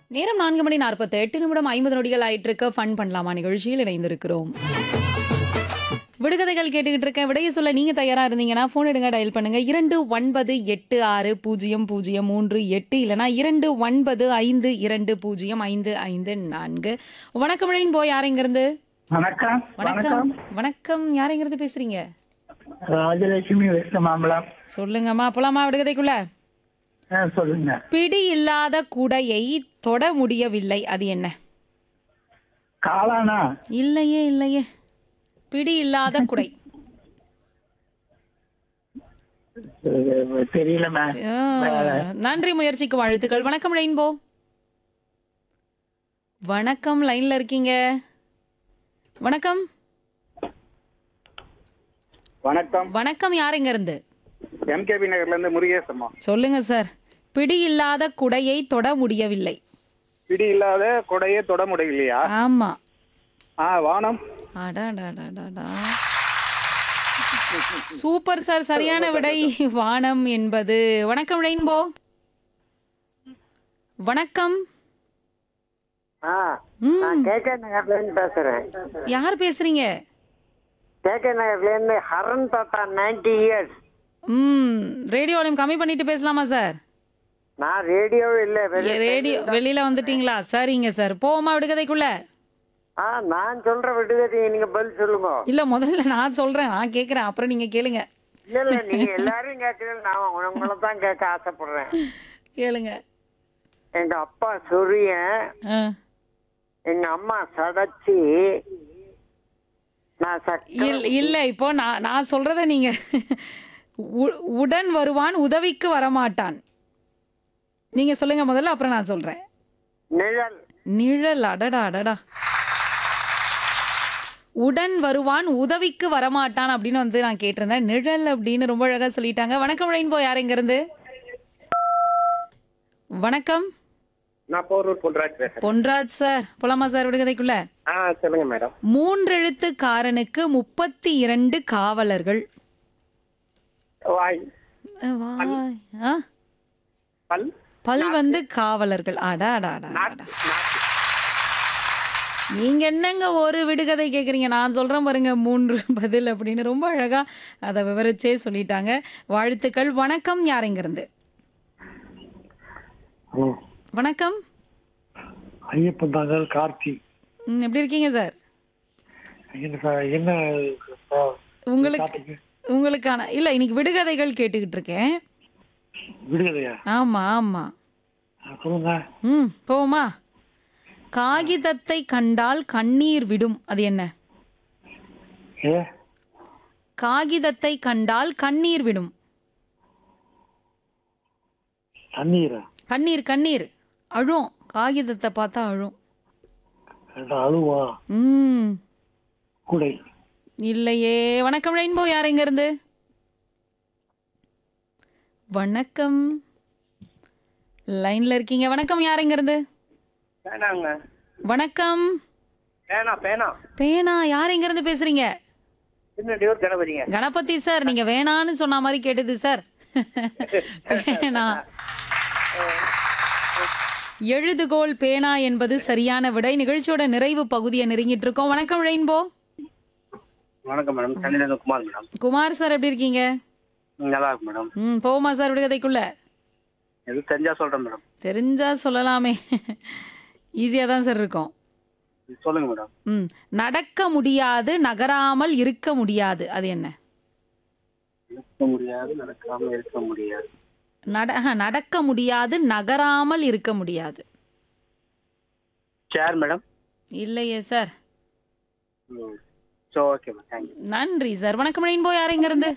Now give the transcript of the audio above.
நேரம் நான்கு மணி நாற்பத்தி எட்டு நிமிடம் ஐம்பது நொடிகள் ஆயிட்டு இருக்க ஃபன் பண்ணலாமா நிகழ்ச்சியில் இணைந்திருக்கிறோம் விடுகதைகள் கேட்டுக்கிட்டு இருக்கேன் விடைய சொல்ல நீங்க தயாரா இருந்தீங்கன்னா போன் எடுங்க டயல் பண்ணுங்க இரண்டு ஒன்பது எட்டு ஆறு பூஜ்ஜியம் பூஜ்ஜியம் மூன்று எட்டு இல்லனா இரண்டு ஒன்பது ஐந்து இரண்டு பூஜ்ஜியம் ஐந்து ஐந்து நான்கு வணக்கம் இழையின் போய் யாருங்கிறது வணக்கம் வணக்கம் வணக்கம் யாருங்கிறது பேசுறீங்க ராஜலட்சுமி வெஸ்ட் மாம்பலம் சொல்லுங்கம்மா போலாமா விடுகதைக்குள்ள ஆ, சொல்லுங்க பிடி இல்லாத குடையை தொட முடியவில்லை அது என்ன காளானா இல்லையே இல்லையே பிடி இல்லாத குடை அஹ், தெரியல மேம் ஆ, நன்றி முயற்சிக்கு வாழ்த்துக்கள் வணக்கம் ரெயின்போ வணக்கம் லைன்ல இருக்கீங்க வணக்கம் வணக்கம் வணக்கம் யாருங்க இருந்து எம்கேபி நகர்ல இருந்து முருகேஷ் அம்மா சொல்லுங்க சார் பிடி இல்லாத குடையை தொட முடியவில்லை பிடி இல்லாத கொடையே தொட முடியலையா ஆமா ஆ வானம் அடாடாடாடாடா சூப்பர் சார் சரியான விடை வானம் என்பது வணக்கம் ரெயின்போ வணக்கம் ஆ ம், நான் கேகே நகர்ல இருந்து பேசுறேன் யார் பேசுறீங்க கேகே நகர்ல இருந்து ஹரன் தாத்தா நைன்டி இயர்ஸ் ம் ரேடியோ வால்யூம் கம்மி பண்ணிட்டு பேசலாமா சார் நான் ரேடியோ இல்ல வெளி- ரேடியோ வெளியில வந்துட்டீங்களா சரிங்க சார் போவோமா விடுகதைக்குள்ள ஆ நான் சொல்ற விடுதலை நீங்க பதில் சொல்லுங்க இல்ல முதல்ல நான் சொல்றேன் நான் கேக்குறேன் அப்புறம் நீங்க கேளுங்க இல்ல இல்ல நீங்க எல்லாரையும் கேட்கறது நான் உங்களை தான் கேட்க ஆசைப்படுறேன் கேளுங்க எங்க அப்பா சொரியன் ஆ. எங்க அம்மா சடைச்சி நான் சக்க இல்ல இல்ல இப்போ நான் நான் சொல்றத நீங்க உ- உடன் வருவான் உதவிக்கு வரமாட்டான் நீங்க சொல்லுங்க முதல்ல அப்புறம் நான் சொல்றேன் நிழல் நிழல் அடடா அடடா உடன் வருவான் உதவிக்கு வரமாட்டான் அப்படின்னு வந்து நான் கேட்டிருந்தேன் நிழல் அப்படின்னு ரொம்ப அழகா சொல்லிட்டாங்க வணக்கம் ரெயின்போ யார் இங்க இருந்து வணக்கம் நான் போரூர் பொன்ராஜ் பேசுறேன் பொன்ராஜ் சார் போலாமா சார் விடுகதைக்குள்ள ஆ சொல்லுங்க மேடம் மூன்றெழுத்துக்காரனுக்கு முப்பத்தி இரண்டு காவலர்கள் வாய் அஹ் வாய். ஆ? பல் பல் வந்து காவலர்கள் அடா அடா அடா, அடா. நீங்க என்னங்க ஒரு விடுகதை கேக்குறீங்க நான் சொல்றேன் பாருங்க மூன்று பதில் அப்படின்னு ரொம்ப அழகா அதை விவரிச்சே சொல்லிட்டாங்க வாழ்த்துக்கள் வணக்கம் யாருங்க இருந்து வணக்கம் ஐயப்பன் தாங்கல் கார்த்தி ம், எப்படி இருக்கீங்க சார் என்ன என்ன உங்களுக்கு உங்களுக்கான இல்ல இன்னைக்கு விடுகதைகள் கேட்டுக்கிட்டு இருக்கேன் விடுகதையா ஆமா ஆமா சொல்லுங்க ம் போமா காகிதத்தை கண்டால் கண்ணீர் விடும் அது என்ன ஏ காகிதத்தை கண்டால் கண்ணீர் விடும் தண்ணீரா கண்ணீர் கண்ணீர் அழும் காகிதத்தை பார்த்தா அழும் அழுவா ம் குடை இல்லையே வணக்கம் ரெயின்போ யார் எங்க இருந்து வணக்கம் லைன்ல இருக்கீங்க வணக்கம் யார் எங்க இருந்து பேனாங்க வணக்கம் பேனா பேனா பேனா யார் எங்க இருந்து பேசுறீங்க திருநெல்வேலூர் கணபதிங்க கணபதி சார் நீங்க வேணான்னு சொன்ன மாதிரி கேட்டது சார் பேனா எழுதுகோல் பேனா என்பது சரியான விடை நிகழ்ச்சியோட நிறைவு பகுதியை நெருங்கிட்டு இருக்கோம் வணக்கம் ரெயின்போ வணக்கம் மேடம் சென்னையில குமார் மேடம் குமார் சார் எப்படி இருக்கீங்க நல்லா இருக்கு மேடம் ம் போமா சார் விடுகதைக்குள்ள எது தெரிஞ்சா சொல்றேன் மேடம் தெரிஞ்சா சொல்லலாமே ஈஸியா தான் சார் இருக்கும் சொல்லுங்க மேடம் ம் நடக்க முடியாது நகராமல் இருக்க முடியாது அது என்ன இருக்க முடியாது நடக்காம இருக்க முடியாது நட ஆஹா, நடக்க முடியாது நகராமல் இருக்க முடியாது சேர் மேடம் இல்லையே sir so okay ma'am thank you நன்றி சார் வணக்கம் ரெயின்போ யார் எங்க இருந்து